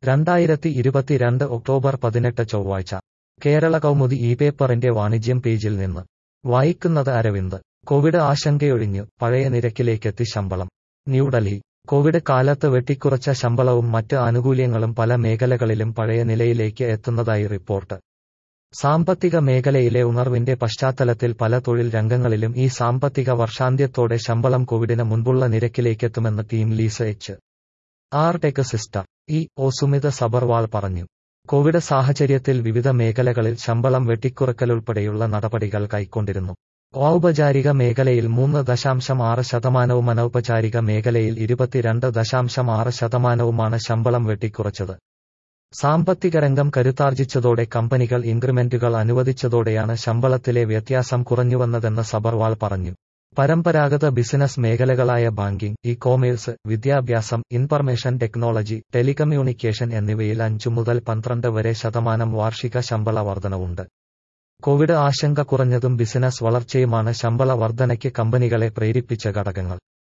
രണ്ടായിരത്തി ഇരുപത്തിരണ്ട് ഒക്ടോബർ പതിനെട്ട് ചൊവ്വാഴ്ച കേരള കൗമുദി ഈ പേപ്പറിന്റെ വാണിജ്യം പേജിൽ നിന്ന് വായിക്കുന്നത് അരവിന്ദ് കോവിഡ് ആശങ്കയൊഴിഞ്ഞു പഴയ നിരക്കിലേക്കെത്തി ശമ്പളം ന്യൂഡൽഹി കോവിഡ് കാലത്ത് വെട്ടിക്കുറച്ച ശമ്പളവും മറ്റ് ആനുകൂല്യങ്ങളും പല മേഖലകളിലും പഴയ നിലയിലേക്ക് എത്തുന്നതായി റിപ്പോർട്ട് സാമ്പത്തിക മേഖലയിലെ ഉണർവിന്റെ പശ്ചാത്തലത്തിൽ പല തൊഴിൽ രംഗങ്ങളിലും ഈ സാമ്പത്തിക വർഷാന്ത്യത്തോടെ ശമ്പളം കോവിഡിന് മുൻപുള്ള നിരക്കിലേക്കെത്തുമെന്ന് TeamLease H R tech സിസ്റ്റർ ഇ ഒ സുമിത സബർവാൾ പറഞ്ഞു കോവിഡ് സാഹചര്യത്തിൽ വിവിധ മേഖലകളിൽ ശമ്പളം വെട്ടിക്കുറക്കലുൾപ്പെടെയുള്ള നടപടികൾ കൈക്കൊണ്ടിരുന്നു ഔപചാരിക മേഖലയിൽ മൂന്ന് ദശാംശം ആറ് ശതമാനവും അനൗപചാരിക മേഖലയിൽ ഇരുപത്തിരണ്ട് ദശാംശം ആറ് ശതമാനവുമാണ് ശമ്പളം വെട്ടിക്കുറച്ചത് സാമ്പത്തിക രംഗം കരുത്താർജിച്ചതോടെ കമ്പനികൾ ഇൻക്രിമെന്റുകൾ അനുവദിച്ചതോടെയാണ് ശമ്പളത്തിലെ വ്യത്യാസം കുറഞ്ഞുവന്നതെന്ന് സബർവാൾ പറഞ്ഞു പരമ്പരാഗത ബിസിനസ് മേഖലകളായ ബാങ്കിംഗ് ഇ കോമേഴ്സ് വിദ്യാഭ്യാസം ഇൻഫർമേഷൻ ടെക്നോളജി ടെലികമ്മ്യൂണിക്കേഷൻ എന്നിവയിൽ അഞ്ചു മുതൽ പന്ത്രണ്ട് വരെ ശതമാനം വാർഷിക ശമ്പള വർധനവുണ്ട് കോവിഡ് ആശങ്ക കുറഞ്ഞതും ബിസിനസ് വളർച്ചയുമാണ് ശമ്പള വർധനയ്ക്ക് കമ്പനികളെ പ്രേരിപ്പിച്ച ഘടകങ്ങൾ